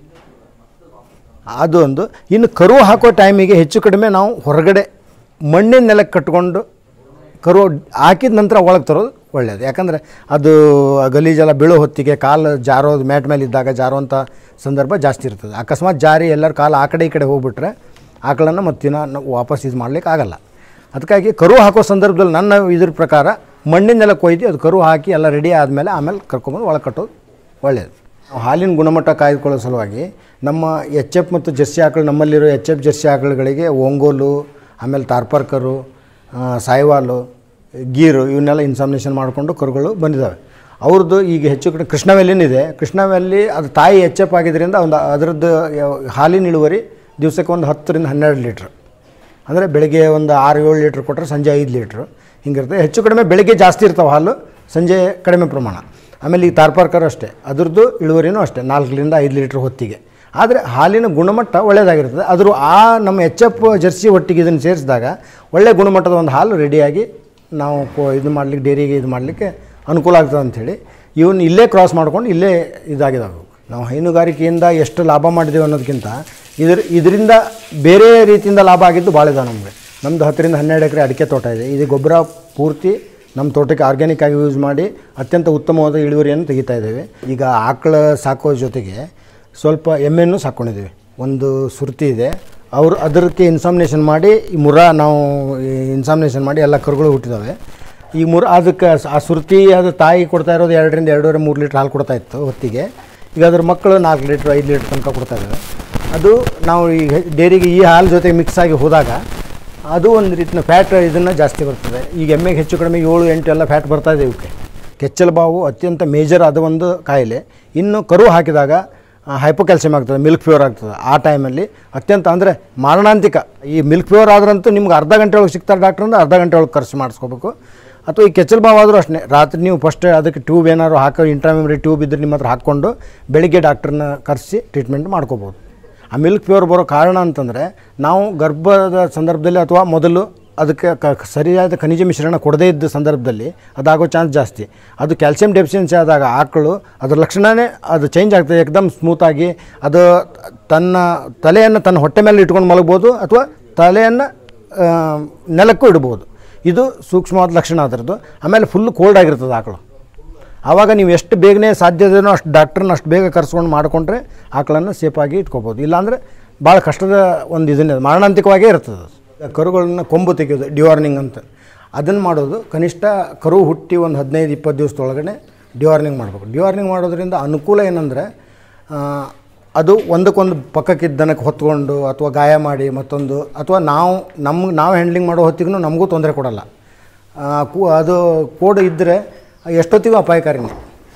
ಅದು ಒಂದು ಇನ್ನು ಕರು ಹಾಕೋ ಟೈಮಿಗೆ ಹೆಚ್ಚು ಕಡಿಮೆ ನಾವು ಹೊರಗಡೆ ಮಣ್ಣಿನ ನೆಲಕ್ಕೆ ಕಟ್ಕೊಂಡು ಕರು ಹಾಕಿದ ನಂತರ ಒಳಗೆ ತರೋದು ಒಳ್ಳೆಯದು ಯಾಕಂದರೆ ಅದು ಆ ಗಲೀಜೆಲ್ಲ ಬೀಳೋ ಹೊತ್ತಿಗೆ ಕಾಲು ಜಾರೋದು ಮ್ಯಾಟ್ ಮೇಲೆ ಇದ್ದಾಗ ಜಾರುವಂಥ ಸಂದರ್ಭ ಜಾಸ್ತಿ ಇರ್ತದೆ ಅಕಸ್ಮಾತ್ ಜಾರಿ ಎಲ್ಲರ ಕಾಲು ಆ ಕಡೆ ಈ ಕಡೆ ಹೋಗ್ಬಿಟ್ರೆ ಆಕಳನ್ನು ಮತ್ತಿನ ವಾಪಸ್ ಇದು ಮಾಡ್ಲಿಕ್ಕೆ ಆಗಲ್ಲ ಅದಕ್ಕಾಗಿ ಕರು ಹಾಕೋ ಸಂದರ್ಭದಲ್ಲಿ ನನ್ನ ಇದ್ರ ಪ್ರಕಾರ ಮಣ್ಣಿನ ನೆಲಕ್ಕೆ ಒಯ್ದು ಅದು ಕರು ಹಾಕಿ ಎಲ್ಲ ರೆಡಿ ಆದಮೇಲೆ ಆಮೇಲೆ ಕರ್ಕೊಂಬಂದು ಒಳಗೆ ಕಟ್ಟೋದು ಒಳ್ಳೆಯದು ನಾವು ಹಾಲಿನ ಗುಣಮಟ್ಟ ಕಾಯ್ದುಕೊಳ್ಳೋ ಸಲುವಾಗಿ ನಮ್ಮ ಎಚ್ ಎಫ್ ಮತ್ತು ಜರ್ಸಿ ಆಕಳು ನಮ್ಮಲ್ಲಿರೋ ಎಚ್ ಎಫ್ ಜರ್ಸಿ ಆಕಳುಗಳಿಗೆ ಓಂಗೋಲು ಆಮೇಲೆ ತಾರ್ಪರ್ಕರು ಆ, ಸಾಯಿವಾಲು ಗೀರು ಇವನ್ನೆಲ್ಲ ಇನ್ಸಾಮಿನೇಷನ್ ಮಾಡಿಕೊಂಡು ಕರುಗಳು ಬಂದಿದ್ದಾವೆ ಅವ್ರದ್ದು ಈಗ ಹೆಚ್ಚು ಕಡೆ ಕೃಷ್ಣವೆಲ್ಲಿನಿದೆ ಕೃಷ್ಣವೆಲ್ಲಿ ಅದು ತಾಯಿ ಎಚ್ ಎಫ್ ಆಗಿದ್ದರಿಂದ ಒಂದು ಅದರದ್ದು ಯಾವ- ಹಾಲಿನ ಇಳುವರಿ ದಿವಸಕ್ಕೆ ಒಂದು ಹತ್ತರಿಂದ ಹನ್ನೆರಡು ಲೀಟ್ರ್ ಅಂದರೆ ಬೆಳಿಗ್ಗೆ ಒಂದು ಆರು ಏಳು ಲೀಟ್ರ್ ಕೊಟ್ಟರೆ ಸಂಜೆ ಐದು ಲೀಟ್ರು ಹಿಂಗಿರುತ್ತೆ ಹೆಚ್ಚು ಕಡಿಮೆ ಬೆಳಿಗ್ಗೆ ಜಾಸ್ತಿ ಇರ್ತಾವೆ ಹಾಲು ಸಂಜೆ ಕಡಿಮೆ ಪ್ರಮಾಣ ಆಮೇಲೆ ಈ ತಾರ್ಪಾರ್ಕರ್ ಅಷ್ಟೇ ಅದ್ರದ್ದು ಇಳುವರಿನೂ ಅಷ್ಟೇ ನಾಲ್ಕರಿಂದ ಐದು ಲೀಟ್ರ್ ಹೊತ್ತಿಗೆ ಆದರೆ ಹಾಲಿನ ಗುಣಮಟ್ಟ ಒಳ್ಳೆಯದಾಗಿರ್ತದೆ ಅದ್ರ ಆ ನಮ್ಮ ಎಚ್ ಎಫ್ ಜರ್ಸಿ ಒಟ್ಟಿಗೆ ಇದನ್ನು ಸೇರಿಸಿದಾಗ ಒಳ್ಳೆಯ ಗುಣಮಟ್ಟದ ಒಂದು ಹಾಲು ರೆಡಿಯಾಗಿ ನಾವು ಕೊ- ಇದು ಮಾಡಲಿಕ್ಕೆ ಡೈರಿಗೆ ಇದು ಮಾಡಲಿಕ್ಕೆ ಅನುಕೂಲ ಆಗ್ತದೆ ಅಂಥೇಳಿ ಇವನ್ನ ಇಲ್ಲೇ ಕ್ರಾಸ್ ಮಾಡ್ಕೊಂಡು ಇಲ್ಲೇ ಇದಾಗಿದ್ದಾವೆ ನಾವು ಹೈನುಗಾರಿಕೆಯಿಂದ ಎಷ್ಟು ಲಾಭ ಮಾಡಿದ್ದೇವೆ ಅನ್ನೋದಕ್ಕಿಂತ ಇದ್ರ ಇದರಿಂದ ಬೇರೆ ರೀತಿಯಿಂದ ಲಾಭ ಆಗಿದ್ದು ಭಾಳ ಇದಾವೆ ನಮಗೆ ನಮ್ಮದು ಹತ್ತರಿಂದ ಹನ್ನೆರಡು ಎಕರೆ ಅಡಿಕೆ ತೋಟ ಇದೆ ಇದು ಗೊಬ್ಬರ ಪೂರ್ತಿ ನಮ್ಮ ತೋಟಕ್ಕೆ ಆರ್ಗ್ಯಾನಿಕ್ ಆಗಿ ಯೂಸ್ ಮಾಡಿ ಅತ್ಯಂತ ಉತ್ತಮವಾದ ಇಳುವರಿಯನ್ನು ತೆಗಿತಾ ಇದ್ದೇವೆ ಈಗ ಆಕಳ ಸಾಕೋ ಜೊತೆಗೆ ಸ್ವಲ್ಪ ಎಮ್ಮೆನೂ ಸಾಕ್ಕೊಂಡಿದ್ದೀವಿ ಒಂದು ಸುರ್ತಿ ಇದೆ ಅವರು ಅದಕ್ಕೆ ಇನ್ಸಾಮಿನೇಷನ್ ಮಾಡಿ ಈ ಮುರ ನಾವು ಇನ್ಸಾಮಿನೇಷನ್ ಮಾಡಿ ಎಲ್ಲ ಕರುಗಳು ಹುಟ್ಟಿದ್ದಾವೆ ಈ ಮುರ ಅದಕ್ಕೆ ಆ ಸುರ್ತಿ ಅದು ತಾಯಿ ಕೊಡ್ತಾ ಇರೋದು ಎರಡರಿಂದ ಎರಡೂವರೆ ಮೂರು ಲೀಟ್ರ್ ಹಾಲು ಕೊಡ್ತಾ ಇತ್ತು ಹೊತ್ತಿಗೆ ಈಗ ಅದ್ರ ಮಕ್ಕಳು ನಾಲ್ಕು ಲೀಟ್ರ್ ಐದು ಲೀಟ್ರ್ ತನಕ ಕೊಡ್ತಾ ಇದ್ದಾವೆ ಅದು ನಾವು ಈ ಡೈರಿಗೆ ಈ ಹಾಲು ಜೊತೆ ಮಿಕ್ಸ್ ಆಗಿ ಹೋದಾಗ ಅದು ಒಂದು ರೀತಿಯ ಫ್ಯಾಟ್ ಇದನ್ನು ಜಾಸ್ತಿ ಬರ್ತದೆ ಈಗ ಎಮ್ಮೆಗೆ ಹೆಚ್ಚು ಕಡಿಮೆ ಏಳು ಎಂಟು ಎಲ್ಲ ಫ್ಯಾಟ್ ಬರ್ತಾ ಇದೆ ಇವಕ್ಕೆ ಕೆಚ್ಚಲು ಬಾವು ಅತ್ಯಂತ ಮೇಜರ್ ಆದ ಒಂದು ಕಾಯಿಲೆ ಇನ್ನು ಕರು ಹಾಕಿದಾಗ ಹೈಪೋಕ್ಯಾಲ್ಸಿಯಮ್ ಆಗ್ತದೆ ಮಿಲ್ಕ್ ಪ್ಯೂರ್ ಆಗ್ತದೆ ಆ ಟೈಮಲ್ಲಿ ಅತ್ಯಂತ ಅಂದರೆ ಮಾರಣಾಂತಿಕ ಈ ಮಿಲ್ಕ್ ಪ್ಯೂರ್ ಆದ್ರಂತೂ ನಿಮ್ಗೆ ಅರ್ಧ ಗಂಟೆ ಒಳಗೆ ಸಿಗ್ತಾರೆ ಡಾಕ್ಟ್ರ್ ಅಂದ್ರೆ ಅರ್ಧ ಗಂಟೆ ಒಳಗೆ ಖರ್ಚು ಮಾಡಿಸ್ಕೋಬೇಕು ಅಥವಾ ಈ ಕೆಚ್ಚಲು ಬಾವು ಆದರೂ ಅಷ್ಟೇ ರಾತ್ರಿ ನೀವು ಫಸ್ಟ್ ಅದಕ್ಕೆ ಟ್ಯೂಬ್ ಏನಾದ್ರು ಹಾಕೋ ಇಂಟ್ರಾಮೆಮರಿ ಟ್ಯೂಬ್ ಇದ್ರೆ ನಿಮ್ಮ ಹತ್ರ ಹಾಕ್ಕೊಂಡು ಬೆಳಿಗ್ಗೆ ಡಾಕ್ಟ್ರನ್ನ ಕರೆಸಿ ಟ್ರೀಟ್ಮೆಂಟ್ ಮಾಡ್ಕೋಬೋದು ಆ ಮಿಲ್ಕ್ ಪ್ಯೂರ್ ಬರೋ ಕಾರಣ ಅಂತಂದರೆ ನಾವು ಗರ್ಭದ ಸಂದರ್ಭದಲ್ಲಿ ಅಥವಾ ಮೊದಲು ಅದಕ್ಕೆ ಕ ಸರಿಯಾದ ಖನಿಜ ಮಿಶ್ರಣ ಕೊಡದೇ ಇದ್ದ ಸಂದರ್ಭದಲ್ಲಿ ಅದಾಗೋ ಚಾನ್ಸ್ ಜಾಸ್ತಿ ಅದು ಕ್ಯಾಲ್ಸಿಯಂ ಡೆಫಿಷಿಯನ್ಸಿ ಆದಾಗ ಆಕಳು ಅದ್ರ ಲಕ್ಷಣವೇ ಅದು ಚೇಂಜ್ ಆಗ್ತದೆ ಏಕದಮ್ ಸ್ಮೂತಾಗಿ ಅದು ತನ್ನ ತಲೆಯನ್ನು ತನ್ನ ಹೊಟ್ಟೆ ಮೇಲೆ ಇಟ್ಕೊಂಡು ಮಲಗ್ಬೋದು ಅಥವಾ ತಲೆಯನ್ನು ಆ, ನೆಲಕ್ಕೂ ಇಡ್ಬೋದು ಇದು ಸೂಕ್ಷ್ಮವಾದ ಲಕ್ಷಣ ಅದರದ್ದು ಆಮೇಲೆ ಫುಲ್ ಕೋಲ್ಡ್ ಆಗಿರ್ತದೆ ಆಕಳು ಆವಾಗ ನೀವು ಎಷ್ಟು ಬೇಗನೆ ಸಾಧ್ಯದೇನೋ ಅಷ್ಟು ಡಾಕ್ಟ್ರನ್ನ ಅಷ್ಟು ಬೇಗ ಕರ್ಸ್ಕೊಂಡು ಮಾಡಿಕೊಂಡ್ರೆ ಆಕಳನ್ನು ಸೇಫಾಗಿ ಇಟ್ಕೋಬೋದು ಇಲ್ಲಾಂದರೆ ಭಾಳ ಕಷ್ಟದ ಒಂದು ಇದನ್ನೇ ಮಾರಣಾಂತಿಕವಾಗೇ ಇರ್ತದೆ ಅದು. ಕರುಗಳನ್ನ ಕೊಂಬು ತೆಗೆಯೋದು ಡಿವಾರ್ನಿಂಗ್ ಅಂತ ಅದನ್ನು ಮಾಡೋದು ಕನಿಷ್ಠ ಕರು ಹುಟ್ಟಿ ಒಂದು ಹದಿನೈದು ಇಪ್ಪತ್ತು ದಿವಸದೊಳಗಡೆ ಡಿವಾರ್ನಿಂಗ್ ಮಾಡಬೇಕು ಡಿವಾರ್ನಿಂಗ್ ಮಾಡೋದ್ರಿಂದ ಅನುಕೂಲ ಏನಂದರೆ ಅದು ಒಂದಕ್ಕೊಂದು ಪಕ್ಕಕ್ಕಿದ್ದ ದನಕ್ಕೆ ಹೊತ್ಕೊಂಡು ಅಥವಾ ಗಾಯ ಮಾಡಿ ಮತ್ತೊಂದು ಅಥವಾ ನಾವು ನಮ್ಗೆ ನಾವು ಹ್ಯಾಂಡ್ಲಿಂಗ್ ಮಾಡೋ ಹೊತ್ತಿಗೂ ನಮಗೂ ತೊಂದರೆ ಕೊಡಲ್ಲ ಆ, ಕು ಅದು ಕೋಡ್ ಇದ್ದರೆ ಎಷ್ಟೊತ್ತಿಗೂ ಅಪಾಯಕಾರಿನೇ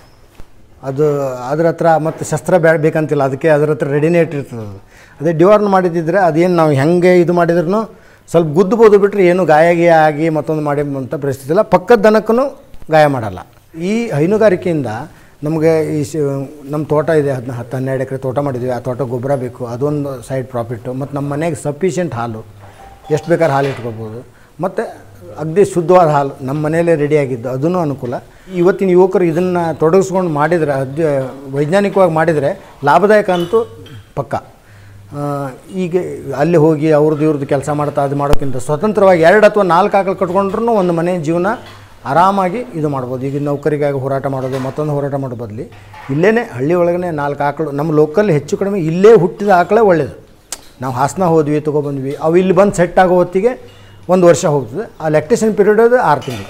ಅದು ಅದ್ರ ಹತ್ರ ಮತ್ತು ಶಸ್ತ್ರ ಬ್ಯಾ ಬೇಕಂತಿಲ್ಲ ಅದಕ್ಕೆ ಅದ್ರ ಹತ್ರ ರೆಡಿನೇ ಇಟ್ಟಿರ್ತದೆ ಅದು ಅದೇ ಡಿವಾರ್ನ್ ಮಾಡಿದ್ದಿದ್ರೆ ಅದೇನು ನಾವು ಹೆಂಗೆ ಇದು ಮಾಡಿದ್ರೂ ಸ್ವಲ್ಪ ಗುದ್ದಬೋದು ಬಿಟ್ಟರೆ ಏನು ಗಾಯ ಗೀಯ ಆಗಿ ಮತ್ತೊಂದು ಮಾಡಿ ಅಂತ ಪರಿಸ್ಥಿತಿ ಇಲ್ಲ ಪಕ್ಕದ ದನಕ್ಕೂ ಗಾಯ ಮಾಡಲ್ಲ ಈ ಹೈನುಗಾರಿಕೆಯಿಂದ ನಮಗೆ ಈ ಶ ನಮ್ಮ ತೋಟ ಇದೆ ಹದಿನ ಹತ್ತು ಹನ್ನೆರಡು ಎಕರೆ ತೋಟ ಮಾಡಿದ್ವಿ ಆ ತೋಟ ಗೊಬ್ಬರ ಬೇಕು ಅದೊಂದು ಸೈಡ್ ಪ್ರಾಫಿಟ್ಟು ಮತ್ತು ನಮ್ಮ ಮನೆಗೆ ಸಫಿಷಿಯೆಂಟ್ ಹಾಲು ಎಷ್ಟು ಬೇಕಾದ್ರೆ ಹಾಲು ಇಟ್ಕೋಬೋದು ಮತ್ತು ಅಗದಿ ಶುದ್ಧವಾದ ಹಾಲು ನಮ್ಮ ಮನೆಯಲ್ಲೇ ರೆಡಿಯಾಗಿದ್ದು ಅದೂ ಅನುಕೂಲ ಇವತ್ತಿನ ಯುವಕರು ಇದನ್ನು ತೊಡಗಿಸ್ಕೊಂಡು ಮಾಡಿದರೆ ಅದ್ ವೈಜ್ಞಾನಿಕವಾಗಿ ಮಾಡಿದರೆ ಲಾಭದಾಯಕ ಅಂತೂ ಪಕ್ಕ ಆ, ಈಗ ಅಲ್ಲಿ ಹೋಗಿ ಅವ್ರದ್ದು ಇವ್ರದ್ದು ಕೆಲಸ ಮಾಡ್ತಾ ಅದು ಮಾಡೋಕ್ಕಿಂತ ಸ್ವತಂತ್ರವಾಗಿ ಎರಡು ಅಥವಾ ನಾಲ್ಕು ಆಕಳು ಕಟ್ಕೊಂಡ್ರೂ ಒಂದು ಮನೆ ಜೀವನ ಆರಾಮಾಗಿ ಇದು ಮಾಡ್ಬೋದು ಈಗ ನೌಕರಿಗಾಗಿ ಹೋರಾಟ ಮಾಡೋದು ಮತ್ತೊಂದು ಹೋರಾಟ ಮಾಡೋ ಬದಲಿ ಇಲ್ಲೇ ಹಳ್ಳಿ ಒಳಗನೆ ನಾಲ್ಕು ಆಕಳು ನಮ್ಮ ಲೋಕಲ್ ಹೆಚ್ಚು ಕಡಿಮೆ ಇಲ್ಲೇ ಹುಟ್ಟಿದ ಆಕಳೇ ಒಳ್ಳೆಯದು ನಾವು ಹಾಸನ ಹೋದ್ವಿ ತೊಗೊಬಂದ್ವಿ ಅವು ಇಲ್ಲಿ ಬಂದು ಸೆಟ್ ಆಗೋ ಹೊತ್ತಿಗೆ ಒಂದು ವರ್ಷ ಹೋಗ್ತದೆ ಆ ಲ್ಯಾಕ್ಟೇಷನ್ ಪೀರಿಯಡ್ ಅದು ಆರು ತಿಂಗಳು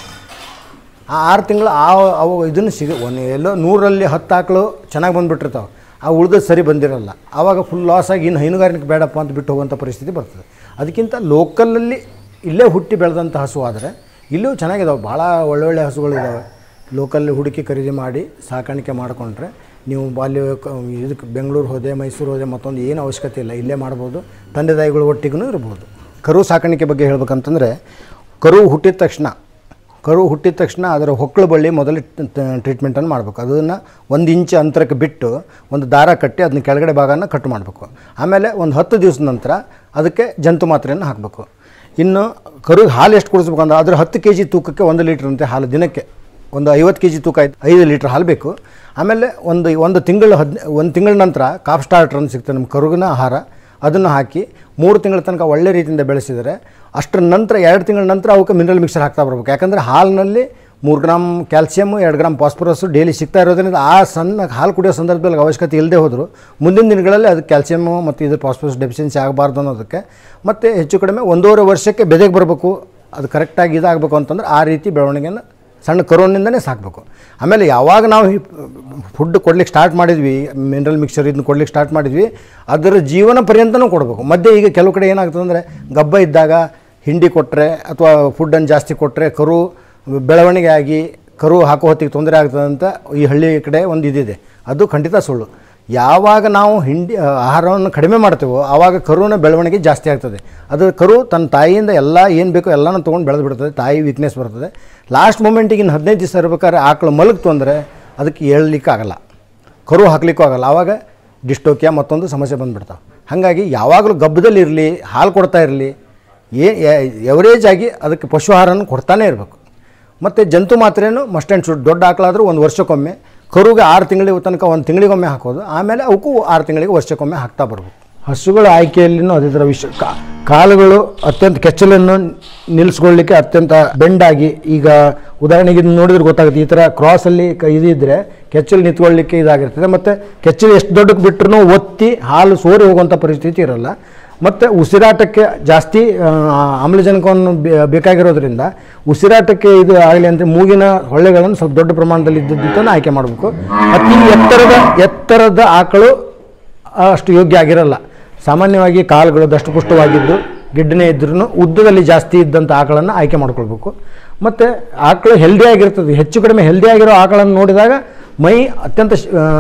ಆ ಆರು ತಿಂಗಳು ಆ ಅವು ಇದನ್ನು ಸಿಗ ಒಂದು ಎಲ್ಲೋ ನೂರಲ್ಲಿ ಹತ್ತು ಆಕಳು ಚೆನ್ನಾಗಿ ಬಂದುಬಿಟ್ಟಿರ್ತಾವೆ ಆ ಉಳ್ದದ್ದು ಸರಿ ಬಂದಿರಲ್ಲ ಆವಾಗ ಫುಲ್ ಲಾಸ್ ಆಗಿ ಇನ್ನು ಹೈನುಗಾರಿಕೆ ಬೇಡಪ್ಪ ಅಂತ ಬಿಟ್ಟು ಹೋಗುವಂಥ ಪರಿಸ್ಥಿತಿ ಬರ್ತದೆ ಅದಕ್ಕಿಂತ ಲೋಕಲಲ್ಲಿ ಇಲ್ಲೇ ಹುಟ್ಟಿ ಬೆಳೆದಂಥ ಹಸು ಆದರೆ ಇಲ್ಲೂ ಚೆನ್ನಾಗಿದಾವೆ ಭಾಳ ಒಳ್ಳೊಳ್ಳೆ ಹಸುಗಳಿದ್ದಾವೆ ಲೋಕಲ್ಲಿ ಹುಡುಕಿ ಖರೀದಿ ಮಾಡಿ ಸಾಕಾಣಿಕೆ ಮಾಡಿಕೊಂಡ್ರೆ ನೀವು ಬಾಲ್ಯ ಕ- ಇದಕ್ಕೆ ಬೆಂಗಳೂರು ಹೋದೆ ಮೈಸೂರು ಹೋದೆ ಮತ್ತೊಂದು ಏನು ಅವಶ್ಯಕತೆ ಇಲ್ಲ ಇಲ್ಲೇ ಮಾಡ್ಬೋದು ತಂದೆ ತಾಯಿಗಳು ಒಟ್ಟಿಗೂ ಇರ್ಬೋದು ಕರು ಸಾಕಾಣಿಕೆ ಬಗ್ಗೆ ಹೇಳ್ಬೇಕಂತಂದರೆ ಕರು ಹುಟ್ಟಿದ ತಕ್ಷಣ ಕರು ಹುಟ್ಟಿದ ತಕ್ಷಣ ಅದರ ಹೊಕ್ಕಳು ಬಳ್ಳಿ ಮೊದಲು ಟ್ರೀಟ್ಮೆಂಟನ್ನು ಮಾಡಬೇಕು ಅದನ್ನು ಒಂದು ಇಂಚ್ ಅಂತರಕ್ಕೆ ಬಿಟ್ಟು ಒಂದು ದಾರ ಕಟ್ಟಿ ಅದನ್ನ ಕೆಳಗಡೆ ಭಾಗನ ಕಟ್ ಮಾಡಬೇಕು ಆಮೇಲೆ ಒಂದು ಹತ್ತು ದಿವಸದ ನಂತರ ಅದಕ್ಕೆ ಜಂತು ಮಾತ್ರೆಯನ್ನು ಹಾಕಬೇಕು ಇನ್ನು ಕರುಗೆ ಹಾಲು ಎಷ್ಟು ಕುಡಿಸ್ಬೇಕು ಅಂದ್ರೆ ಅದ್ರ ಹತ್ತು ಕೆ ಜಿ ತೂಕಕ್ಕೆ ಒಂದು ಲೀಟ್ರಂತೆ ಹಾಲು ದಿನಕ್ಕೆ ಒಂದು ಐವತ್ತು ಕೆ ಜಿ ತೂಕ ಆಯ್ತು ಐದು ಲೀಟ್ರ್ ಹಾಲು ಬೇಕು ಆಮೇಲೆ ಒಂದು ಒಂದು ತಿಂಗಳು ಹದ್ ಒಂದು ತಿಂಗಳ ನಂತರ ಕಾಫ್ ಸ್ಟಾರ್ಟರ್ ಅಂತ ಸಿಗ್ತದೆ ನಮ್ಮ ಕರುಗಿನ ಆಹಾರ ಅದನ್ನು ಹಾಕಿ ಮೂರು ತಿಂಗಳ ತನಕ ಒಳ್ಳೆ ರೀತಿಯಿಂದ ಬೆಳೆಸಿದರೆ ಅಷ್ಟರ ನಂತರ ಎರಡು ತಿಂಗಳ ನಂತರ ಅವಕ್ಕೆ ಮಿನರಲ್ ಮಿಕ್ಸರ್ ಹಾಕ್ತಾ ಬರ್ಬೇಕು ಯಾಕಂದರೆ ಹಾಲಿನಲ್ಲಿ ಮೂರು ಗ್ರಾಮ್ ಕ್ಯಾಲ್ಸಿಯಮ್ಮು ಎರಡು ಗ್ರಾಮ್ ಫಾಸ್ಫರಸ್ಸು ಡೈಲಿ ಸಿಗ್ತಾ ಇರೋದ್ರಿಂದ ಆ ಸಣ್ಣ ಹಾಲು ಕುಡಿಯೋ ಸಂದರ್ಭದಲ್ಲಿ ಅವಶ್ಯಕತೆ ಇಲ್ಲದೆ ಹೋದರೂ ಮುಂದಿನ ದಿನಗಳಲ್ಲಿ ಅದಕ್ಕೆ ಕ್ಯಾಲ್ಸಿಯಮ್ಮು ಮತ್ತು ಇದು ಫಾಸ್ಫರಸ್ ಡೆಫಿಷಿಯನ್ಸಿ ಆಗಬಾರ್ದು ಅನ್ನೋದಕ್ಕೆ ಮತ್ತು ಹೆಚ್ಚು ಕಡಿಮೆ ಒಂದೂವರೆ ವರ್ಷಕ್ಕೆ ಬೆದೆಗೆ ಬರಬೇಕು ಅದು ಕರೆಕ್ಟಾಗಿ ಇದಾಗಬೇಕು ಅಂತಂದ್ರೆ ಆ ರೀತಿ ಬೆಳವಣಿಗೆಯನ್ನು ಸಣ್ಣ ಕರೋನಿಂದನೇ ಸಾಕಬೇಕು ಆಮೇಲೆ ಯಾವಾಗ ನಾವು ಫುಡ್ ಕೊಡ್ಲಿಕ್ಕೆ ಸ್ಟಾರ್ಟ್ ಮಾಡಿದ್ವಿ ಮಿನರಲ್ ಮಿಕ್ಸರ್ ಇದನ್ನ ಕೊಡ್ಲಿಕ್ಕೆ ಸ್ಟಾರ್ಟ್ ಮಾಡಿದ್ವಿ ಅದರ ಜೀವನ ಪರ್ಯಂತನೂ ಕೊಡಬೇಕು ಮಧ್ಯೆ ಈಗ ಕೆಲವು ಕಡೆ ಏನಾಗ್ತದೆ ಅಂದರೆ ಗಬ್ಬ ಇದ್ದಾಗ ಹಿಂಡಿ ಕೊಟ್ಟರೆ ಅಥವಾ ಫುಡ್ಡನ್ನು ಜಾಸ್ತಿ ಕೊಟ್ಟರೆ ಕರು ಬೆಳವಣಿಗೆ ಆಗಿ ಕರು ಹಾಕೋ ಹೊತ್ತಿಗೆ ತೊಂದರೆ ಆಗ್ತದೆ ಅಂತ ಈ ಹಳ್ಳಿ ಕಡೆ ಒಂದು ಇದಿದೆ ಅದು ಖಂಡಿತ ಸುಳ್ಳು ಯಾವಾಗ ನಾವು ಹಿಂಡಿ ಆಹಾರವನ್ನು ಕಡಿಮೆ ಮಾಡ್ತೇವೋ ಆವಾಗ ಕರುವಿನ ಬೆಳವಣಿಗೆ ಜಾಸ್ತಿ ಆಗ್ತದೆ ಅದು ಕರು ತನ್ನ ತಾಯಿಯಿಂದ ಎಲ್ಲ ಏನು ಬೇಕೋ ಎಲ್ಲನೂ ತೊಗೊಂಡು ಬೆಳೆದು ಬಿಡ್ತದೆ ತಾಯಿ ವೀಕ್ನೆಸ್ ಬರ್ತದೆ ಲಾಸ್ಟ್ ಮೂಮೆಂಟಿಗೆ ಇನ್ನು ಹದಿನೈದು ದಿವಸ ಇರ್ಬೇಕಾದ್ರೆ ಆಕಳು ಮಲಗ್ತು ಅಂದರೆ ಅದಕ್ಕೆ ಏಳಲಿಕ್ಕೆ ಆಗಲ್ಲ ಕರು ಹಾಕ್ಲಿಕ್ಕೂ ಆಗಲ್ಲ ಆವಾಗ ಡಿಸ್ಟೋಕಿಯಾ ಮತ್ತೊಂದು ಸಮಸ್ಯೆ ಬಂದುಬಿಡ್ತಾವೆ ಹಾಗಾಗಿ ಯಾವಾಗಲೂ ಗಬ್ಬದಲ್ಲಿ ಇರಲಿ ಹಾಲು ಕೊಡ್ತಾ ಇರಲಿ ಏ ಎವರೇಜ್ ಆಗಿ ಅದಕ್ಕೆ ಪಶು ಆಹಾರನ ಕೊಡ್ತಾನೇ ಇರಬೇಕು ಮತ್ತು ಜಂತು ಮಾತ್ರೆನೂ ಮಸ್ಟ್ ಆ್ಯಂಡ್ ಶುಡ್ ದೊಡ್ಡ ಆಕಳಾದರೂ ಒಂದು ವರ್ಷಕ್ಕೊಮ್ಮೆ ಕರುಗೆ ಆರು ತಿಂಗಳಿಗೆ ತನಕ ಒಂದು ತಿಂಗಳಿಗೊಮ್ಮೆ ಹಾಕೋದು ಆಮೇಲೆ ಅವಕ್ಕೂ ಆರು ತಿಂಗಳಿಗೆ ವರ್ಷಕ್ಕೊಮ್ಮೆ ಹಾಕ್ತಾ ಬರ್ಬೇಕು ಹಸುಗಳ ಆಯ್ಕೆಯಲ್ಲಿನೂ ಅದೇ ಥರ ವಿಷ ಕಾ- ಕಾಲುಗಳು ಅತ್ಯಂತ ಕೆಚ್ಚಲನ್ನು ನಿಲ್ಲಿಸ್ಕೊಳ್ಳಿಕ್ಕೆ ಅತ್ಯಂತ ಬೆಂಡಾಗಿ ಈಗ ಉದಾಹರಣೆಗೆ ಇದನ್ನ ನೋಡಿದ್ರೆ ಗೊತ್ತಾಗುತ್ತೆ ಈ ಥರ ಕ್ರಾಸಲ್ಲಿ ಕ ಇದಿದ್ದರೆ ಕೆಚ್ಚಲು ನಿಂತ್ಕೊಳ್ಳಿಕ್ಕೆ ಇದಾಗಿರ್ತದೆ ಮತ್ತು ಕೆಚ್ಚಲು ಎಷ್ಟು ದೊಡ್ಡಕ್ಕೆ ಬಿಟ್ಟರು ಒತ್ತಿ ಹಾಲು ಸೋರಿ ಹೋಗುವಂಥ ಪರಿಸ್ಥಿತಿ ಇರಲ್ಲ ಮತ್ತು ಉಸಿರಾಟಕ್ಕೆ ಜಾಸ್ತಿ ಆ, ಆಮ್ಲಜನಕವನ್ನು ಬೇ- ಬೇಕಾಗಿರೋದ್ರಿಂದ ಉಸಿರಾಟಕ್ಕೆ ಇದು ಆಗಲಿ ಅಂತ ಮೂಗಿನ ಹೊಳ್ಳೆಗಳನ್ನು ಸ್ವಲ್ಪ ದೊಡ್ಡ ಪ್ರಮಾಣದಲ್ಲಿ ಇದ್ದದ್ದನ್ನು ಆಯ್ಕೆ ಮಾಡಬೇಕು ಅತಿ ಎತ್ತರದ ಎತ್ತರದ ಆಕಳು ಅಷ್ಟು ಯೋಗ್ಯ ಆಗಿರಲ್ಲ ಸಾಮಾನ್ಯವಾಗಿ ಕಾಲುಗಳು ದಷ್ಟಪುಷ್ಟವಾಗಿದ್ದು ಗಿಡ್ಡನೇ ಇದ್ರೂ ಉದ್ದದಲ್ಲಿ ಜಾಸ್ತಿ ಇದ್ದಂಥ ಆಕಳನ್ನು ಆಯ್ಕೆ ಮಾಡ್ಕೊಳ್ಬೇಕು ಮತ್ತು ಆಕಳು ಹೆಲ್ದಿ ಆಗಿರ್ತದೆ ಹೆಚ್ಚು ಕಡಿಮೆ ಹೆಲ್ದಿ ಆಗಿರೋ ಆಕಳನ್ನು ನೋಡಿದಾಗ ಮೈ ಅತ್ಯಂತ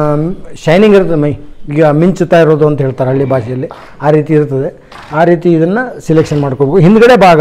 ಶೈನಿಂಗ್ ಇರ್ತದೆ ಮೈ ಈಗ ಮಿಂಚುತ್ತಾ ಇರೋದು ಅಂತ ಹೇಳ್ತಾರೆ ಹಳ್ಳಿ ಭಾಷೆಯಲ್ಲಿ ಆ ರೀತಿ ಇರ್ತದೆ ಆ ರೀತಿ ಇದನ್ನು ಸಿಲೆಕ್ಷನ್ ಮಾಡ್ಕೋಬೇಕು ಹಿಂದ್ಗಡೆ ಭಾಗ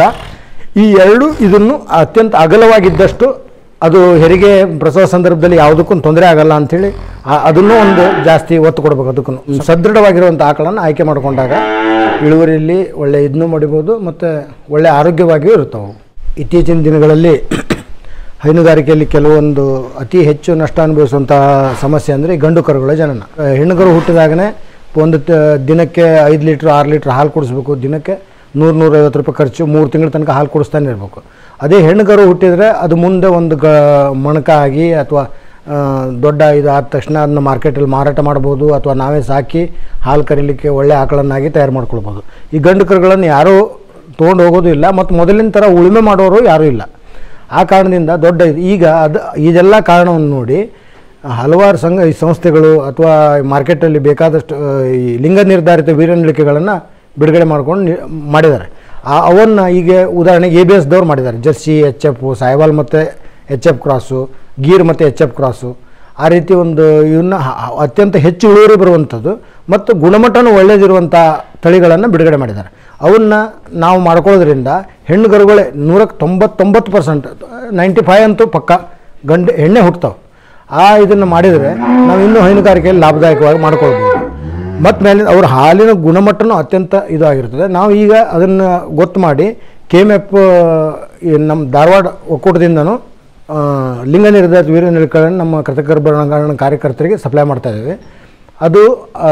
ಈ ಎರಡು ಇದನ್ನು ಅತ್ಯಂತ ಅಗಲವಾಗಿದ್ದಷ್ಟು ಅದು ಹೆರಿಗೆ ಪ್ರಸವ ಸಂದರ್ಭದಲ್ಲಿ ಯಾವುದಕ್ಕೂ ತೊಂದರೆ ಆಗಲ್ಲ ಅಂಥೇಳಿ ಆ- ಅದನ್ನೂ ಒಂದು ಜಾಸ್ತಿ ಒತ್ತು ಕೊಡ್ಬೇಕು ಅದಕ್ಕೂ ಸದೃಢವಾಗಿರುವಂಥ ಆಕಳನ್ನು ಆಯ್ಕೆ ಮಾಡಿಕೊಂಡಾಗ ಇಳುವರಿಯಲ್ಲಿ ಒಳ್ಳೆ ಇದನ್ನು ಮಾಡಿಬೋದು ಮತ್ತು ಒಳ್ಳೆ ಆರೋಗ್ಯವಾಗಿಯೂ ಇರ್ತಾವೆ ಇತ್ತೀಚಿನ ದಿನಗಳಲ್ಲಿ ಹೈನುಗಾರಿಕೆಯಲ್ಲಿ ಕೆಲವೊಂದು ಅತಿ ಹೆಚ್ಚು ನಷ್ಟ ಅನುಭವಿಸುವಂತಹ ಸಮಸ್ಯೆ ಅಂದರೆ ಗಂಡು ಕರುಗಳ ಜನನ ಆ, ಹೆಣ್ಣು ಕರು ಹುಟ್ಟಿದಾಗನೇ ಒಂದು ತ- ದಿನಕ್ಕೆ ಐದು ಲೀಟ್ರ್ ಆರು ಲೀಟ್ರ್ ಹಾಲು ಕುಡಿಸ್ಬೇಕು ದಿನಕ್ಕೆ ನೂರು ನೂರೈವತ್ತು ರೂಪಾಯಿ ಖರ್ಚು ಮೂರು ತಿಂಗಳ ತನಕ ಹಾಲು ಕುಡಿಸ್ತಾನೆ ಇರಬೇಕು ಅದೇ ಹೆಣ್ಣು ಕರು ಹುಟ್ಟಿದರೆ ಅದು ಮುಂದೆ ಒಂದು ಗ ಮಣಕ ಆಗಿ ಅಥವಾ ಆ, ದೊಡ್ಡ ಇದು ಆದ ತಕ್ಷಣ ಅದನ್ನ ಮಾರ್ಕೆಟಲ್ಲಿ ಮಾರಾಟ ಮಾಡ್ಬೋದು ಅಥವಾ ನಾವೇ ಸಾಕಿ ಹಾಲು ಕರೀಲಿಕ್ಕೆ ಒಳ್ಳೆ ಆಕಳನ್ನಾಗಿ ತಯಾರು ಮಾಡ್ಕೊಳ್ಬೋದು ಈ ಗಂಡು ಕರುಗಳನ್ನು ಯಾರೂ ತೊಗೊಂಡು ಹೋಗೋದು ಇಲ್ಲ ಮತ್ತು ಮೊದಲಿನ ಥರ ಉಳುಮೆ ಮಾಡೋರು ಯಾರೂ ಇಲ್ಲ ಆ ಕಾರಣದಿಂದ ದೊಡ್ಡ ಇದು ಈಗ ಅದು ಇದೆಲ್ಲ ಕಾರಣವನ್ನು ನೋಡಿ ಹಲವಾರು ಸಂಘ ಈ ಸಂಸ್ಥೆಗಳು ಅಥವಾ ಮಾರ್ಕೆಟಲ್ಲಿ ಬೇಕಾದಷ್ಟು ಆ, ಈ ಲಿಂಗ ನಿರ್ಧಾರಿತ ವೀರ್ಯನಳಿಕೆಗಳನ್ನು ಬಿಡುಗಡೆ ಮಾಡ್ಕೊಂಡು ನಿ- ಮಾಡಿದ್ದಾರೆ ಆ ಅವನ್ನು ಈಗ ಉದಾಹರಣೆಗೆ ಎ ಬಿ ಎಸ್ದವ್ರು ಮಾಡಿದ್ದಾರೆ ಜರ್ಸಿ ಎಚ್ ಎಫ್ ಸಾಯಿವಾಲ್ ಮತ್ತು ಎಚ್ ಎಫ್ ಕ್ರಾಸು ಗೀರ್ ಮತ್ತು ಎಚ್ ಎಫ್ ಕ್ರಾಸು ಆ ರೀತಿ ಒಂದು ಇವನ್ನ ಹ- ಹ- ಅತ್ಯಂತ ಹೆಚ್ಚು ಇಳುವರಿ ಬರುವಂಥದ್ದು ಮತ್ತು ಗುಣಮಟ್ಟನೂ ಒಳ್ಳೆಯದಿರುವಂಥ ತಳಿಗಳನ್ನು ಬಿಡುಗಡೆ ಮಾಡಿದ್ದಾರೆ ಅವನ್ನ ನಾವು ಮಾಡ್ಕೊಳ್ಳೋದ್ರಿಂದ ಹೆಣ್ಣು ಕರುಗಳೇ ನೂರಕ್ಕೆ ತೊಂಬತ್ತೊಂಬತ್ತು ಪರ್ಸೆಂಟ್ ನೈಂಟಿ ಫೈವ್ ಅಂತೂ ಪಕ್ಕ ಗಂಡು ಹೆಣ್ಣೆ ಹುಟ್ತಾವೆ ಆ ಇದನ್ನು ಮಾಡಿದರೆ ನಾವು ಇನ್ನೂ ಹೈನುಗಾರಿಕೆಯಲ್ಲಿ ಲಾಭದಾಯಕವಾಗಿ ಮಾಡ್ಕೊಳ್ಬೋದು ಮತ್ತು ಮೇಲೆ ಅವ್ರ ಹಾಲಿನ ಗುಣಮಟ್ಟನೂ ಅತ್ಯಂತ ಇದು ಆಗಿರ್ತದೆ ನಾವು ಈಗ ಅದನ್ನು ಗೊತ್ತು ಮಾಡಿ ಕೆ ಎಮ್ ಎಫ್ ನಮ್ಮ ಧಾರವಾಡ ಒಕ್ಕೂಟದಿಂದನೂ ಆ, ಲಿಂಗ ನಿರ್ಧಾರಿತ ವೀರ್ಯ ನಿಲಕಗಳನ್ನು ನಮ್ಮ ಕೃತಕ ಗರ್ಭಧಾರಣ ಕಾರ್ಯಕರ್ತರಿಗೆ ಸಪ್ಲೈ ಮಾಡ್ತಾ ಇದ್ದೀವಿ ಅದು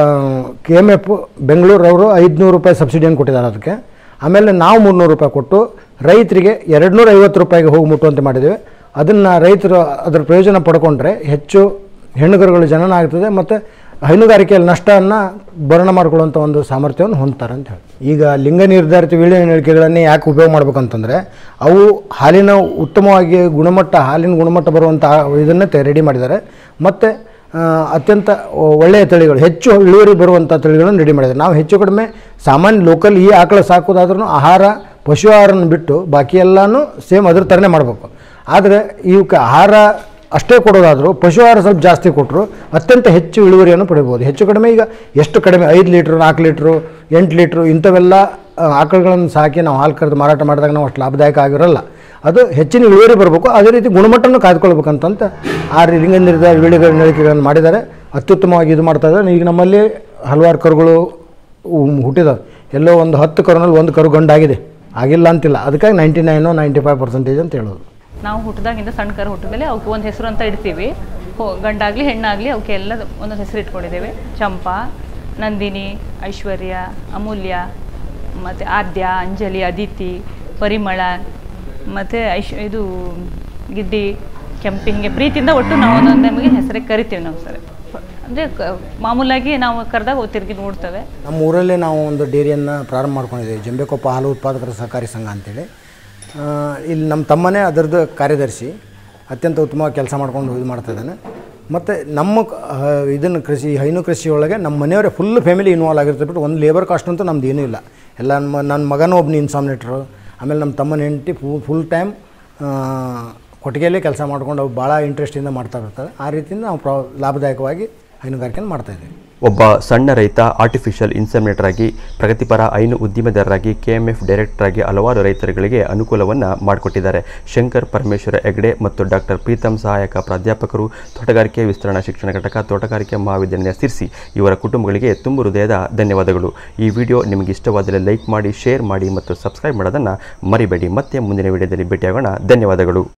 ಕೆ ಎಮ್ ಎಫ್ ಬೆಂಗಳೂರವರು ಐದುನೂರು ರೂಪಾಯಿ ಸಬ್ಸಿಡಿಯನ್ನು ಕೊಟ್ಟಿದ್ದಾರೆ ಅದಕ್ಕೆ ಆಮೇಲೆ ನಾವು ಮುನ್ನೂರು ರೂಪಾಯಿ ಕೊಟ್ಟು ರೈತರಿಗೆ ಎರಡು ನೂರ ಐವತ್ತು ರೂಪಾಯಿಗೆ ಹೋಗಿ ಮುಟ್ಟುವಂತೆ ಮಾಡಿದ್ದೇವೆ ಅದನ್ನು ರೈತರು ಅದರ ಪ್ರಯೋಜನ ಪಡ್ಕೊಂಡ್ರೆ ಹೆಚ್ಚು ಹೆಣ್ಣುಗರುಗಳು ಜನನ ಆಗ್ತದೆ ಮತ್ತು ಹೈನುಗಾರಿಕೆಯಲ್ಲಿ ನಷ್ಟವನ್ನು ಭರಣ ಮಾಡ್ಕೊಳ್ಳುವಂಥ ಒಂದು ಸಾಮರ್ಥ್ಯವನ್ನು ಹೊಂದ್ತಾರೆ ಅಂತ ಹೇಳಿ ಈಗ ಲಿಂಗ ನಿರ್ಧಾರಿತ ವೀಳ್ಯ ಹೇಳಿಕೆಗಳನ್ನೇ ಯಾಕೆ ಉಪಯೋಗ ಮಾಡ್ಬೇಕಂತಂದರೆ ಅವು ಹಾಲಿನ ಉತ್ತಮವಾಗಿ ಗುಣಮಟ್ಟ ಹಾಲಿನ ಗುಣಮಟ್ಟ ಬರುವಂಥ ಇದನ್ನೇ ತೆ ರೆಡಿ ಮಾಡಿದ್ದಾರೆ ಮತ್ತು ಆ, ಅತ್ಯಂತ ಒಳ್ಳೆಯ ತಳಿಗಳು ಹೆಚ್ಚು ಇಳುವರಿ ಬರುವಂಥ ತಳಿಗಳನ್ನು ರೆಡಿ ಮಾಡಿದ್ದಾರೆ ನಾವು ಹೆಚ್ಚು ಕಡಿಮೆ ಸಾಮಾನ್ಯ ಲೋಕಲ್ ಈ ಆಕಳ ಸಾಕೋದಾದ್ರೂ ಆಹಾರ ಪಶು ಆಹಾರನ ಬಿಟ್ಟು ಬಾಕಿ ಎಲ್ಲನೂ ಸೇಮ್ ಅದ್ರ ಥರನೇ ಮಾಡಬೇಕು ಆದರೆ ಇವಕ್ಕೆ ಆಹಾರ ಅಷ್ಟೇ ಕೊಡೋದಾದರೂ ಪಶು ಆಹಾರ ಸ್ವಲ್ಪ ಜಾಸ್ತಿ ಕೊಟ್ಟರು ಅತ್ಯಂತ ಹೆಚ್ಚು ಇಳುವರಿಯನ್ನು ಪಡಿಬೋದು ಹೆಚ್ಚು ಕಡಿಮೆ ಈಗ ಎಷ್ಟು ಕಡಿಮೆ ಐದು ಲೀಟ್ರು ನಾಲ್ಕು ಲೀಟ್ರು ಎಂಟು ಲೀಟ್ರು ಇಂಥವೆಲ್ಲ ಆ, ಆಕಳುಗಳನ್ನು ಸಾಕಿ ನಾವು ಹಾಲು ಕರೆದು ಮಾರಾಟ ಮಾಡಿದಾಗ ನಾವು ಅಷ್ಟು ಲಾಭದಾಯಕ ಆಗಿರೋಲ್ಲ ಅದು ಹೆಚ್ಚಿನ ಇಳುವರಿ ಬರಬೇಕು ಅದೇ ರೀತಿ ಗುಣಮಟ್ಟನೂ ಕಾಯ್ದುಕೊಳ್ಬೇಕಂತಂತ ಆ ರೀ ಲಿಂಗ ನಿರ್ಧಾರ ವೀಳಿಗಳ ನಳಿಕೆಗಳನ್ನು ಮಾಡಿದ್ದಾರೆ ಅತ್ಯುತ್ತಮವಾಗಿ ಇದು ಮಾಡ್ತಾ ಇದ್ದಾರೆ ಈಗ ನಮ್ಮಲ್ಲಿ ಹಲವಾರು ಕರುಗಳು ಉಮ್, ಹುಟ್ಟಿದಾವೆ ಎಲ್ಲೋ ಒಂದು ಹತ್ತು ಕರುನಲ್ಲಿ ಒಂದು ಕರು ಗಂಡಾಗಿದೆ ಆಗಿಲ್ಲ ಅಂತಿಲ್ಲ ಅದಕ್ಕಾಗಿ ninety nine ninety five percentage ಅಂತ ಹೇಳೋದು ನಾವು ಹುಟ್ಟಿದಾಗಿಂದ ಸಣ್ಣ ಕರು ಹುಟ್ಟಿದ್ಮೇಲೆ ಅವಕ್ಕೆ ಒಂದು ಹೆಸರು ಅಂತ ಇಡ್ತೀವಿ ಹೋ ಗಂಡಾಗಲಿ ಹೆಣ್ಣಾಗಲಿ ಅವಕ್ಕೆ ಎಲ್ಲ ಒಂದೊಂದು ಹೆಸರು ಇಟ್ಕೊಂಡಿದ್ದೇವೆ ಚಂಪಾ ನಂದಿನಿ ಐಶ್ವರ್ಯ ಅಮೂಲ್ಯ ಮತ್ತು ಆದ್ಯ ಅಂಜಲಿ ಅದಿತಿ ಪರಿಮಳ ಮತ್ತು ಐಶ್ ಇದು ಗಿಡ್ಡಿ ಕೆಂಪಿ ಹಿಂಗೆ ಪ್ರೀತಿಯಿಂದ ಒಟ್ಟು ನಾವು ಒಂದೊಂದು ನಮಗೆ ಹೆಸರಿಗೆ ಕರಿತೀವಿ ನಾವು ಸರ್ ಅಂದರೆ ಮಾಮೂಲಾಗಿ ನಾವು ಕರೆದಾಗ ತಿರುಗಿ ನೋಡ್ತೇವೆ ನಮ್ಮ ಊರಲ್ಲೇ ನಾವು ಒಂದು ಡೇರಿಯನ್ನು ಪ್ರಾರಂಭ ಮಾಡ್ಕೊಂಡಿದ್ದೀವಿ ಜಂಬೆಕೊಪ್ಪ ಹಾಲು ಉತ್ಪಾದಕರ ಸಹಕಾರಿ ಸಂಘ ಅಂತೇಳಿ ಆ, ಇಲ್ಲಿ ನಮ್ಮ ತಮ್ಮನೇ ಅದರದ್ದು ಕಾರ್ಯದರ್ಶಿ ಅತ್ಯಂತ ಉತ್ತಮವಾಗಿ ಕೆಲಸ ಮಾಡ್ಕೊಂಡು ಇದು ಮಾಡ್ತಾ ಇದ್ದಾನೆ ಮತ್ತು ನಮ್ಮ ಇದನ್ನು ಕೃಷಿ ಹೈನು ಕೃಷಿ ಒಳಗೆ ನಮ್ಮ ಮನೆಯವರೇ ಫುಲ್ ಫ್ಯಾಮಿಲಿ ಇನ್ವಾಲ್ವ್ ಆಗಿರ್ತದೆ ಬಿಟ್ಟು ಒಂದು ಲೇಬರ್ ಕಾಸ್ಟ್ ಅಂತೂ ನಮ್ದು ಏನೂ ಇಲ್ಲ ಎಲ್ಲ ನಮ್ಮ ನನ್ನ ಮಗನೂ ಒಬ್ಬನು ಇನ್ಸಾಮ್ನೇಟ್ರು ಆಮೇಲೆ ನಮ್ಮ ತಮ್ಮನ ಹೆಂಡತಿ ಫು ಫುಲ್ ಟೈಮ್ ಕೊಟ್ಟಿಗೆಯಲ್ಲೇ ಕೆಲಸ ಮಾಡ್ಕೊಂಡು ಅವ್ರು ಭಾಳ ಇಂಟ್ರೆಸ್ಟಿಂದ ಮಾಡ್ತಾ ಇರ್ತಾರೆ ಆ ರೀತಿಯಿಂದ ನಾವು ಪ್ರಾ ಲಾಭದಾಯಕವಾಗಿ ಹೈನುಗಾರಿಕೆಯನ್ನು ಮಾಡ್ತಾಯಿದ್ದೀವಿ ಒಬ್ಬ ಸಣ್ಣ ರೈತ ಆರ್ಟಿಫಿಷಿಯಲ್ ಇನ್ಸೆಮಿನೇಟರ್ ಆಗಿ ಪ್ರಗತಿಪರ ಹೈನು ಉದ್ದಿಮೆದಾರರಾಗಿ ಕೆಎಂಎಫ್ ಡೈರೆಕ್ಟರ್ ಆಗಿ ಹಲವಾರು ರೈತರುಗಳಿಗೆ ಅನುಕೂಲವನ್ನು ಮಾಡಿಕೊಟ್ಟಿದ್ದಾರೆ ಶಂಕರ್ ಪರಮೇಶ್ವರ ಹೆಗ್ಡೆ ಮತ್ತು ಡಾಕ್ಟರ್ ಪ್ರೀತಮ್ ಸಹಾಯಕ ಪ್ರಾಧ್ಯಾಪಕರು ತೋಟಗಾರಿಕೆ ವಿಸ್ತರಣಾ ಶಿಕ್ಷಣ ಘಟಕ ತೋಟಗಾರಿಕೆ ಮಹಾವಿದ್ಯಾಲಯ ಸಿರ್ಸಿ ಇವರ ಕುಟುಂಬಗಳಿಗೆ ತುಂಬ ಹೃದಯದ ಧನ್ಯವಾದಗಳು ಈ ವಿಡಿಯೋ ನಿಮಗೆ ಇಷ್ಟವಾದರೆ ಲೈಕ್ ಮಾಡಿ ಶೇರ್ ಮಾಡಿ ಮತ್ತು ಸಬ್ಸ್ಕ್ರೈಬ್ ಮಾಡೋದನ್ನು ಮರಿಬೇಡಿ ಮತ್ತೆ ಮುಂದಿನ ವಿಡಿಯೋದಲ್ಲಿ ಭೇಟಿಯಾಗೋಣ ಧನ್ಯವಾದಗಳು